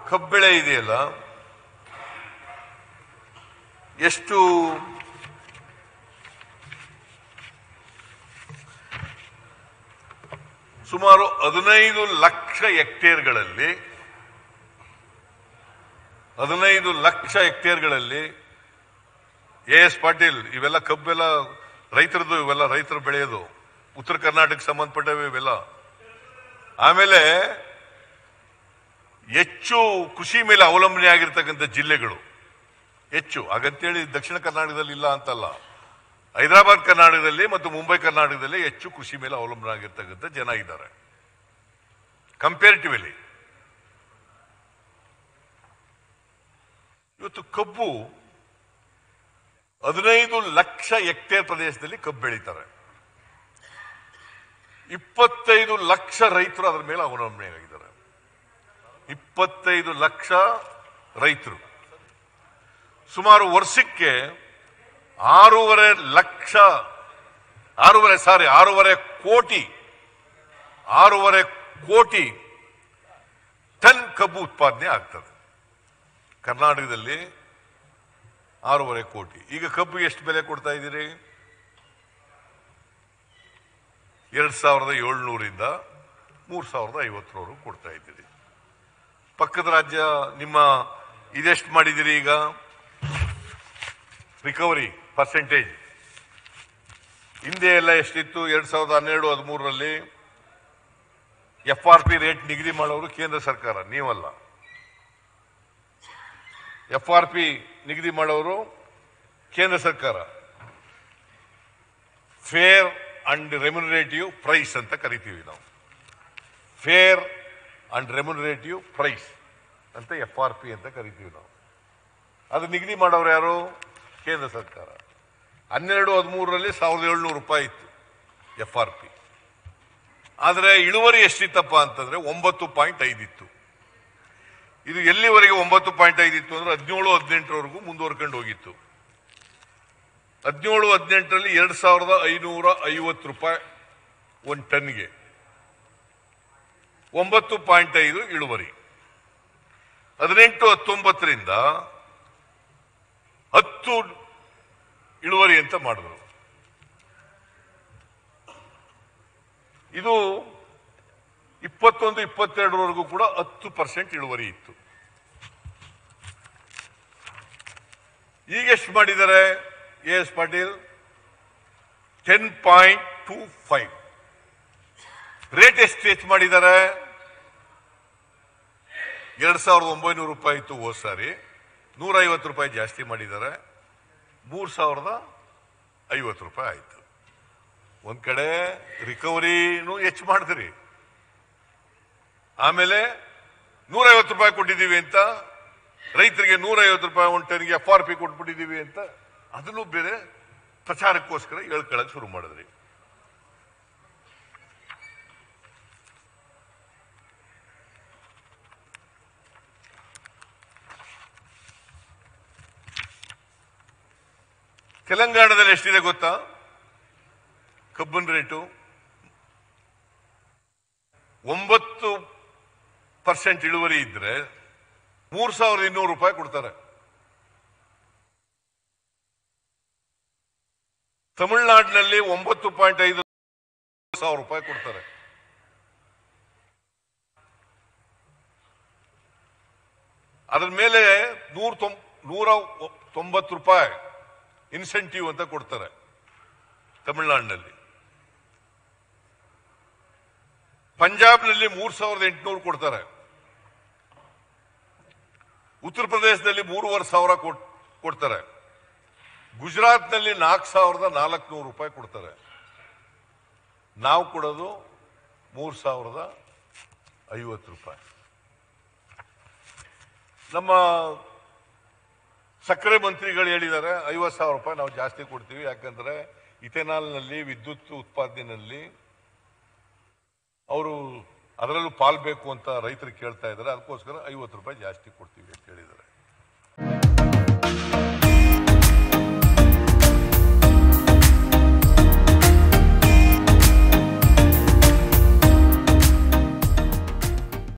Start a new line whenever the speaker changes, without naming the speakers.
ಕಬ್ಬು ಬೆಳೆ ಇದೆಯಲ್ಲ ಎಷ್ಟು ಸುಮಾರು ಹದಿನೈದು ಲಕ್ಷ ಹೆಕ್ಟೇರ್ಗಳಲ್ಲಿ ಹದಿನೈದು ಲಕ್ಷ ಹೆಕ್ಟೇರ್ಗಳಲ್ಲಿ ಎ ಎಸ್ ಪಾಟೀಲ್ ಇವೆಲ್ಲ ಕಬ್ಬೆಲ್ಲ ರೈತರದ್ದು ಇವೆಲ್ಲ ರೈತರು ಬೆಳೆಯೋದು ಉತ್ತರ ಕರ್ನಾಟಕಕ್ಕೆ ಸಂಬಂಧಪಟ್ಟವೆ ಇವೆಲ್ಲ ಆಮೇಲೆ ಹೆಚ್ಚು ಕೃಷಿ ಮೇಲೆ ಅವಲಂಬನೆ ಆಗಿರ್ತಕ್ಕಂಥ ಜಿಲ್ಲೆಗಳು ಹೆಚ್ಚು ಹಾಗಂತೇಳಿ ದಕ್ಷಿಣ ಕರ್ನಾಟಕದಲ್ಲಿ ಇಲ್ಲ ಅಂತಲ್ಲ ಹೈದರಾಬಾದ್ ಕರ್ನಾಟಕದಲ್ಲಿ ಮತ್ತು ಮುಂಬೈ ಕರ್ನಾಟಕದಲ್ಲಿ ಹೆಚ್ಚು ಕೃಷಿ ಮೇಲೆ ಅವಲಂಬನೆ ಆಗಿರ್ತಕ್ಕಂಥ ಜನ ಇದ್ದಾರೆ ಕಂಪೇರಿಟಿವ್ಲಿ ಇವತ್ತು ಕಬ್ಬು ಹದಿನೈದು ಲಕ್ಷ ಹೆಕ್ಟೇರ್ ಪ್ರದೇಶದಲ್ಲಿ ಕಬ್ಬು ಬೆಳೀತಾರೆ ಇಪ್ಪತ್ತೈದು ಲಕ್ಷ ರೈತರು ಅದರ ಮೇಲೆ ಅವಲಂಬನೆಯಾಗಿದ್ದಾರೆ ಇಪ್ಪತ್ತೈದು ಲಕ್ಷ ರೈತರು ಸುಮಾರು ವರ್ಷಕ್ಕೆ ಆರೂವರೆ ಲಕ್ಷ ಆರೂವರೆ ಸಾರಿ ಆರೂವರೆ ಕೋಟಿ ಆರೂವರೆ ಕೋಟಿ ಟನ್ ಕಬ್ಬು ಉತ್ಪಾದನೆ ಆಗ್ತದೆ ಕರ್ನಾಟಕದಲ್ಲಿ ಆರೂವರೆ ಕೋಟಿ ಈಗ ಕಬ್ಬು ಎಷ್ಟು ಬೆಲೆ ಕೊಡ್ತಾ ಇದ್ದೀರಿ ಎರಡ್ ಸಾವಿರದ ಏಳ್ನೂರಿಂದ ಮೂರ್ ಸಾವಿರದ ಐವತ್ತರವರೆಗೂ ಕೊಡ್ತಾ ಇದ್ದೀರಿ ಪಕ್ಕದ ರಾಜ್ಯ ನಿಮ್ಮ ಇದೆಷ್ಟು ಮಾಡಿದ್ದೀರಿ ಈಗ ರಿಕವರಿ ಪರ್ಸೆಂಟೇಜ್ ಹಿಂದೆ ಎಲ್ಲ ಎಷ್ಟಿತ್ತು ಎರಡ್ ಸಾವಿರದ ಹನ್ನೆರಡು ಹದಿಮೂರರಲ್ಲಿ ಎಫ್ ಆರ್ ಪಿ ರೇಟ್ ನಿಗದಿ ಮಾಡೋರು ಕೇಂದ್ರ ಸರ್ಕಾರ ನೀವಲ್ಲ ಎಫ್ ಆರ್ ಪಿ ನಿಗದಿ ಮಾಡೋರು ಕೇಂದ್ರ ಸರ್ಕಾರ ಫೇರ್ ಅಂಡ್ ರೆಮ್ಯುನರೇಟಿವ್ ಪ್ರೈಸ್ ಅಂತ ಕರಿತೀವಿ ನಾವು ಫೇರ್ ಅಂಡ್ ರೆಮ್ಯುನರೇಟಿವ್ ಪ್ರೈಸ್ ಅಂತ ಎಫ್ ಆರ್ ಪಿ ಅಂತ ಕರಿತೀವಿ ನಾವು ಅದು ನಿಗದಿ ಮಾಡೋರು ಯಾರು ಕೇಂದ್ರ ಸರ್ಕಾರ ಹನ್ನೆರಡು ಹದಿಮೂರರಲ್ಲಿ ಸಾವಿರದ ಏಳ್ನೂರು ರೂಪಾಯಿ ಇತ್ತು ಎಫ್ ಆರ್ ಪಿ ಆದರೆ ಇಳುವರಿ ಎಷ್ಟಿತ್ತಪ್ಪ ಅಂತಂದ್ರೆ ಒಂಬತ್ತು ಪಾಯಿಂಟ್ ಐದಿತ್ತು ಇದು ಎಲ್ಲಿವರೆಗೆ ಒಂಬತ್ತು ಪಾಯಿಂಟ್ ಐದಿತ್ತು ಅಂದ್ರೆ ಹದಿನೇಳು ಹದಿನೆಂಟರವರೆಗೂ ಮುಂದುವರ್ಕೊಂಡು ಹೋಗಿತ್ತು ಹದಿನೇಳು ಹದಿನೆಂಟರಲ್ಲಿ ಎರಡ್ ಸಾವಿರದ ಐನೂರ ಐವತ್ತು ರೂಪಾಯಿ ಒಂದು ಟನ್ಗೆ ಒಂಬತ್ತು ಪಾಯಿಂಟ್ ಐದು ಇಳುವರಿ ಹದಿನೆಂಟು ಹತ್ತೊಂಬತ್ತರಿಂದ ಹತ್ತು ಇಳುವರಿ ಅಂತ ಮಾಡಿದ್ರು ಇದು ಇಪ್ಪತ್ತೊಂದು ಇಪ್ಪತ್ತೆರಡರವರೆಗೂ ಕೂಡ ಹತ್ತು ಪರ್ಸೆಂಟ್ ಇಳುವರಿ ಇತ್ತು ಈಗ ಎಷ್ಟು ಮಾಡಿದ್ದಾರೆ A S Patil ten point two five rate ಎಷ್ಟು ಹೆಚ್ಚು ಮಾಡಿದ್ದಾರೆ ಎರಡ್ ಸಾವಿರದ ಒಂಬೈನೂರು ರೂಪಾಯಿ ಇತ್ತು ಹೋದ್ ಸಾರಿ ನೂರ ಐವತ್ತು ರೂಪಾಯಿ ಜಾಸ್ತಿ ಮಾಡಿದ್ದಾರೆ ಮೂರ್ ಸಾವಿರದ ಐವತ್ತು ರೂಪಾಯಿ ಆಯ್ತು ಒಂದ್ ಕಡೆ ರಿಕವರಿನೂ ಹೆಚ್ಚು ಮಾಡಿದ್ರಿ ಆಮೇಲೆ ನೂರೈವತ್ತು ರೂಪಾಯಿ ಕೊಟ್ಟಿದ್ದೀವಿ ಅಂತ ರೈತರಿಗೆ ನೂರೈವತ್ತು ರೂಪಾಯಿ ಒಂದು ಟನ್ಗೆ ಎಫ್ ಆರ್ ಪಿ ಕೊಟ್ಬಿಟ್ಟಿದ್ದೀವಿ ಅಂತ ಅದನ್ನು ಬೇರೆ ಪ್ರಚಾರಕ್ಕೋಸ್ಕರ ಹೇಳ್ಕೊಳಕ್ ಶುರು ಮಾಡಿದ್ರಿ ತೆಲಂಗಾಣದಲ್ಲಿ ಎಷ್ಟಿದೆ ಗೊತ್ತಾ ಕಬ್ಬಿನ ರೇಟು ಒಂಬತ್ತು ಪರ್ಸೆಂಟ್ ಇಳುವರಿ ಇದ್ರೆ ಮೂರ್ ಸಾವಿರದ ಇನ್ನೂರು ರೂಪಾಯಿ ಕೊಡ್ತಾರೆ ತಮಿಳುನಾಡಿನಲ್ಲಿ ಒಂಬತ್ತು ಪಾಯಿಂಟ್ ಐದು ಸಾವಿರ ರೂಪಾಯಿ ಕೊಡ್ತಾರೆ ಅದ್ರ ಮೇಲೆ ನೂರ ತೊಂ- ನೂರ ತೊಂಬತ್ತು ರೂಪಾಯಿ ಇನ್ಸೆಂಟಿವ್ ಅಂತ ಕೊಡ್ತಾರೆ ತಮಿಳುನಾಡಿನಲ್ಲಿ ಪಂಜಾಬ್ನಲ್ಲಿ ಮೂರ್ ಸಾವಿರದ ಎಂಟುನೂರು ಕೊಡ್ತಾರೆ ಉತ್ತರ ಪ್ರದೇಶದಲ್ಲಿ ಮೂರುವರೆ ಸಾವಿರ ಕೊಟ್- ಕೊಡ್ತಾರೆ ಗುಜರಾತ್ನಲ್ಲಿ ನಾಲ್ಕು ಸಾವಿರದ ನಾಲ್ಕುನೂರು ರೂಪಾಯಿ ಕೊಡ್ತಾರೆ ನಾವು ಕೊಡೋದು ಮೂರ್ ಸಾವಿರದ ಐವತ್ತು ರೂಪಾಯಿ ನಮ್ಮ ಸಕ್ಕರೆ ಮಂತ್ರಿಗಳು ಹೇಳಿದ್ದಾರೆ ಐವತ್ತು ಸಾವಿರ ರೂಪಾಯಿ ನಾವು ಜಾಸ್ತಿ ಕೊಡ್ತೀವಿ ಯಾಕಂದ್ರೆ ಇಥೆನಾಲ್ನಲ್ಲಿ ವಿದ್ಯುತ್ ಉತ್ಪಾದನೆಯಲ್ಲಿ ಅವರು ಅದರಲ್ಲೂ ಪಾಲ್ಬೇಕು ಅಂತ ರೈತರು ಕೇಳ್ತಾ ಇದ್ದಾರೆ ಅದಕ್ಕೋಸ್ಕರ ಐವತ್ತು ರೂಪಾಯಿ ಜಾಸ್ತಿ ಕೊಡ್ತೀವಿ ಅಂತ ಹೇಳಿದ್ದಾರೆ